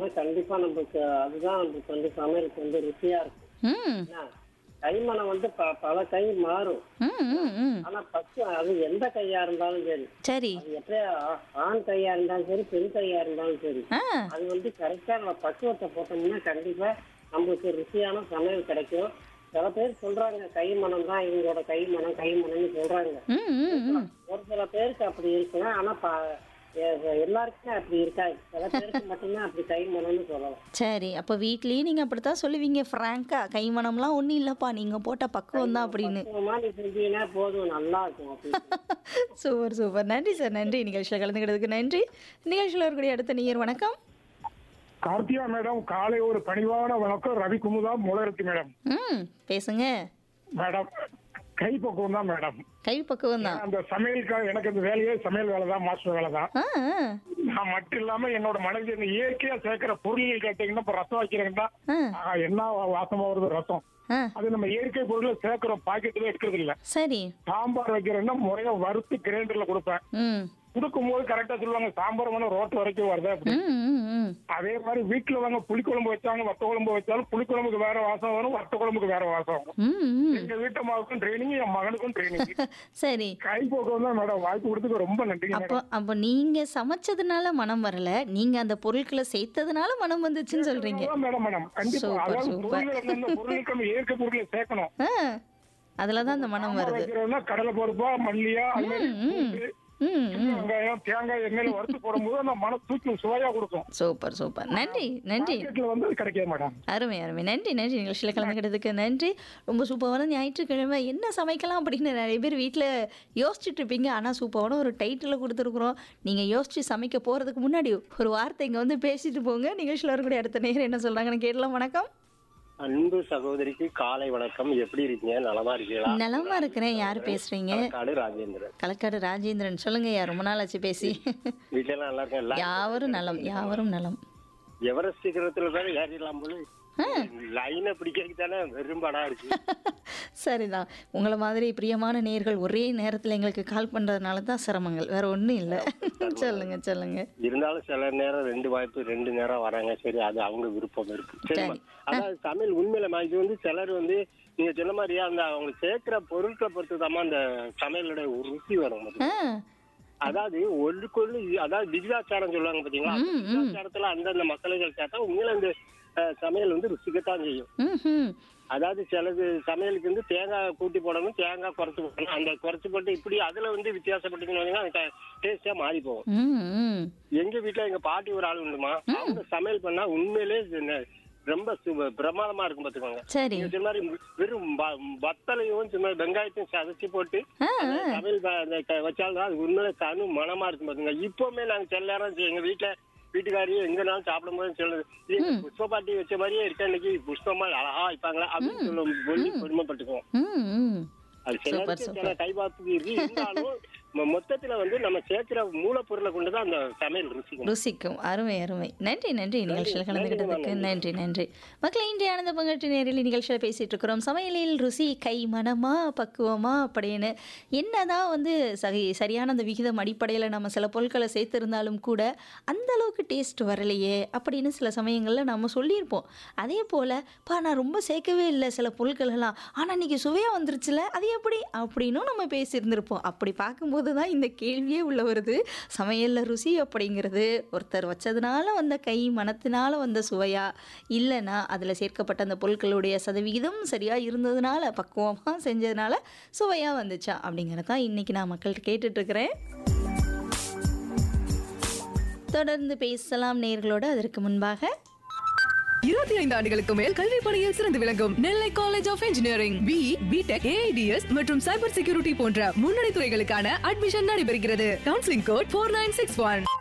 போட்டோம்னா கண்டிப்பா நம்மளுக்கு அதுதான் நம்மளுக்கு வந்து சமையலுக்கு வந்து ருசியா இருக்கும் ம் என்ன? கைமணம் வந்து ப- பல கை மாறும் ம் ம் ம் ஆனா ஃபர்ஸ்ட் அது எந்த கையா இருந்தாலும் சரி சரி அது எப்படியா ஆண் கையா இருந்தாலும் சரி பெண் கையா இருந்தாலும் சரி ஆ அது வந்து கரெக்டா நம்ம பக்குவத்தை போட்டோம்னா கண்டிப்பா நம்மளுக்கு ருசியான சமையல் கிடைக்கும் சில பேர் சொல்றாங்க கை மனம் தான் இவங்களோட கை மனம் கை மனம்னு சொல்றாங்க ம் ம் ம் ஒரு சில பேருக்கு அப்படி இருக்கலாம் ஆனா ப- எ- எல்லாருக்குமே அப்படி இருக்காது சில பேருக்கு மட்டும்தான் அப்படி கை மனம்னு சொல்லலாம் சரி அப்போ வீட்லேயும் நீங்கள் அப்படித்தான் சொல்லுவீங்க ஃப்ராங்கா கைமணம்லாம் ஒன்றும் இல்லைப்பா நீங்கள் போட்ட பக்குவம் தான் அப்படின்னு பக்குவமா நீ செஞ்சீங்கன்னா போதும் நல்லா இருக்கும் அப்படின்னு சூப்பர் சூப்பர் நன்றி சார் நன்றி நிகழ்ச்சியில் கலந்துக்கிறதுக்கு நன்றி நிகழ்ச்சியில் இருக்கக்கூடிய அடுத்த நீர் வணக்கம் கார்த்தியா மேடம் காலை ஒரு பணிவான வணக்கம் ரவி குமுதா முளரத்தி மேடம் ம் பேசுங்க மேடம் கை பக்குவம் தான் மேடம் கை பக்குவம் தான் அந்த சமையலுக்காக எனக்கு இந்த வேலையே சமையல் வேலை தான் மாஸ்டர் வேலை தான் ஆ ஆ, நான் மட்டும் இல்லாம என்னோட மனைவி இந்த இயற்கையா சேர்க்கிற பொருள்கள் கேட்டீங்கன்னா இப்ப ரசம் வைக்கிறீங்கன்னா ஆ ஆஹா, என்ன வாசமா வருது ரசம் ஆ அது நம்ம இயற்கை பொருளை சேர்க்கிறோம் பாக்கெட்ல எடுக்கிறது இல்ல சரி சாம்பார் வைக்கிறேன்னா முறையா வறுத்து கிரைண்டர்ல கொடுப்பேன் ம் கொடுக்கும் போது கரெக்டா சொல்லுவாங்க சாம்பார் வேணும் ரோட்டு வரைக்கும் வருது அப்படி ம் ம் ம் அதே மாதிரி வீட்டுல வாங்க புளிக்குழம்பு வச்சாங்க வத்த குழம்பு வச்சாலும் புளிக்குழம்புக்கு வேற வாசம் வரும் வத்த குழம்புக்கு வேற வாசம் வரும் ம் ம் எங்க வீட்டு அம்மாவுக்கும் ட்ரைனிங் என் மகனுக்கும் ட்ரைனிங் சரி கை போக்கம் தான் மேடம் வாய்ப்பு கொடுத்ததுக்கு ரொம்ப நன்றிங்க அப்போ மேடம் அப்போ நீங்க சமைச்சதுனால மனம் வரல நீங்க அந்த பொருட்களை சேர்த்ததுனால மனம் வந்துச்சுன்னு சொல்றீங்க அதான் மேடம் மேடம் கண்டிப்பா சூப்பர், அதாவது சூப்பர். பொருள்கள் அந்த பொருளுக்கு நம்ம இயற்கை பொருட்களை சேர்க்கணும் ஆ அதுல தான் அந்த மனம் சாம்பார் வருது வைக்கிறோம்னா கடலை பருப்பா மல்லியா அது மாதிரி ம், பூண்டு, ம் சின்ன வெங்காயம் தேங்காய் எண்ணெயில வறுத்து போடும்போது அந்த மனம் தூக்கி சுவையா கொடுக்கும் சூப்பர் சூப்பர் நன்றி நன்றி பாக்கெட்ல வந்து அது கிடைக்காது மேடம் அருமை அருமை நன்றி நன்றி நிகழ்ச்சியில் கலந்துக்கிட்டதுக்கு நன்றி ரொம்ப சூப்பரான ஞாயிற்றுக்கிழமை என்ன சமைக்கலாம் அப்படின்னு நிறைய பேர் வீட்டில் யோசிச்சுட்டு இருப்பீங்க ஆனால் சூப்பரான ஒரு டைட்டில் கொடுத்துருக்குறோம் நீங்கள் யோசிச்சு சமைக்க போகிறதுக்கு முன்னாடி ஒரு வார்த்தை இங்கே வந்து பேசிட்டு போங்க நிகழ்ச்சியில் இருக்கக்கூடிய அடுத்த நேரம் என்ன சொல்கிறாங்கன்னு கேட்கலாம் வணக்கம் அன்பு சகோதரிக்கு காலை வணக்கம் எப்படி இருக்கீங்க நலமா இருக்கீங்களா நலமா இருக்கிறேன் யார் பேசுறீங்க காடு ராஜேந்திரன் களக்காடு ராஜேந்திரன் சொல்லுங்க யார் ரொம்ப நாள் ஆச்சு பேசி வீட்டுல எல்லாம் நல்லா இருக்கேன் யாவரும் நலம் யாவரும் நலம் எவரெஸ்ட் சிகரத்துல தான் ஏறிடலாம் போல லைனை பிடிக்கிறதுக்கு தானே வெறும்பாடா இருக்கு சரிதான் உங்களை மாதிரி பிரியமான நேர்கள் ஒரே நேரத்தில் எங்களுக்கு கால் பண்ணுறதுனால தான் சிரமங்கள் வேற ஒன்றும் இல்லை சொல்லுங்க சொல்லுங்க இருந்தாலும் சில நேரம் ரெண்டு வாய்ப்பு ரெண்டு நேரம் வராங்க சரி அது அவங்க விருப்பம் இருக்கு சரிம்மா அதாவது தமிழ் உண்மையில இது வந்து சிலர் வந்து நீங்க சொன்ன மாதிரியா அந்த அவங்க சேர்க்கிற பொருட்களை பொறுத்து அந்த சமையலோட ஒரு ருசி வரும் ஆ அதாவது ஒன்றுக்கொன்று அதாவது விகிதாச்சாரம் சொல்லுவாங்க பாத்தீங்களா அந்த விகிதாச்சாரத்துல அந்தந்த மக்களுக்கு சேர்த்தா உண்மையில அந்த அஹ், சமையல் வந்து ருசிக்கத்தான் செய்யும் ம் ம் அதாவது சிலது சமையலுக்கு வந்து தேங்காய் கூட்டி போடணும் தேங்காய் குறைச்சு போடணும் அந்த குறைச்சு போட்டு இப்படி அதுல வந்து வித்தியாசப்பட்டீங்கன்னா அந்த டேஸ்டா மாறி போகும் ம் ம் எங்க வீட்டுல எங்க பாட்டி ஒரு ஆள் உண்டுமா அவங்க சமையல் பண்ணா உண்மையிலே இது ந- ரொம்ப சு- பிரமாதமா இருக்கும் பாத்துக்கோங்க சரி நீங்க சொன்ன மாதிரி வெறும் வ- வத்தலையும் சும்மா வெங்காயத்தையும் சதைச்சு போட்டு ஆ அந்த சமையல் ப- அந்த க- வச்சாலும் அது உண்மையில தனு மனமா இருக்கும் பாத்துங்க இப்பவுமே நாங்க சில நேரம் எங்க வீட்டுல வீட்டுக்காரியும் எங்கனாலும் சாப்பிடும் போது சொல்லுது "இது புஷ்ப பாட்டி வச்ச மாதிரியே இருக்கா இன்னைக்கு புஷ்பமா அழகா வைப்பாங்களா அப்படின்னு சொல்லும் சொல்லி பெருமைப்பட்டுக்குவோம் ம் ம் அது சூப்பர், சிலருக்கு சூப்பர். சில கைபாத்துக்கு இருக்கு இருந்தாலும் மொ- மொத்தத்துல வந்து நம்ம சேர்க்கிற மூலப்பொருளை கொண்டுதான் அந்த சமையல் ருசிக்கும் ருசிக்கும் அருமை அருமை நன்றி நன்றி நிகழ்ச்சியில் கலந்துக்கிட்டதுக்கு நன்றி நன்றி மக்களை இன்றைய ஆனந்த பங்கட்டு நேரில் நிகழ்ச்சியில் பேசிட்டு இருக்கிறோம் சமையலில் ருசி கை மனமா பக்குவமா அப்படின்னு என்னதான் வந்து சரி சரியான அந்த விகிதம் அடிப்படையில் நம்ம சில பொருட்களை சேர்த்திருந்தாலும் கூட அந்த அளவுக்கு டேஸ்ட் வரலையே அப்படின்னு சில சமயங்களில் நம்ம சொல்லியிருப்போம் அதே போல் பா நான் ரொம்ப சேர்க்கவே இல்லை சில பொருட்கள் எல்லாம் ஆனால் இன்னைக்கு சுவையாக வந்துருச்சுல அது எப்படி அப்படின்னும் நம்ம பேசியிருந்திருப்போம் அப்படி பார்க்கும்போது தான் இந்த கேள்வியே உள்ள வருது சமையலில் ருசி அப்படிங்கிறது ஒருத்தர் வச்சதுனால வந்த கை மனத்தினால வந்த சுவையா இல்லைன்னா அதில் சேர்க்கப்பட்ட அந்த பொருட்களுடைய சதவிகிதம் சரியாக இருந்ததுனால பக்குவமாக செஞ்சதுனால சுவையாக வந்துச்சா அப்படிங்கிறது தான் இன்றைக்கி நான் மக்கள்கிட்ட கேட்டுட்ருக்கிறேன் தொடர்ந்து பேசலாம் நேர்களோடு அதற்கு முன்பாக இருபத்தி ஐந்து ஆண்டுகளுக்கு மேல் கல்வி பணியில் சிறந்து விளங்கும் Nellai college of engineering B BTech AIDS மற்றும் சைபர் செக்யூரிட்டி போன்ற முன்னணி துறைகளுக்கான அட்மிஷன் நடைபெறுகிறது counselling code four nine six one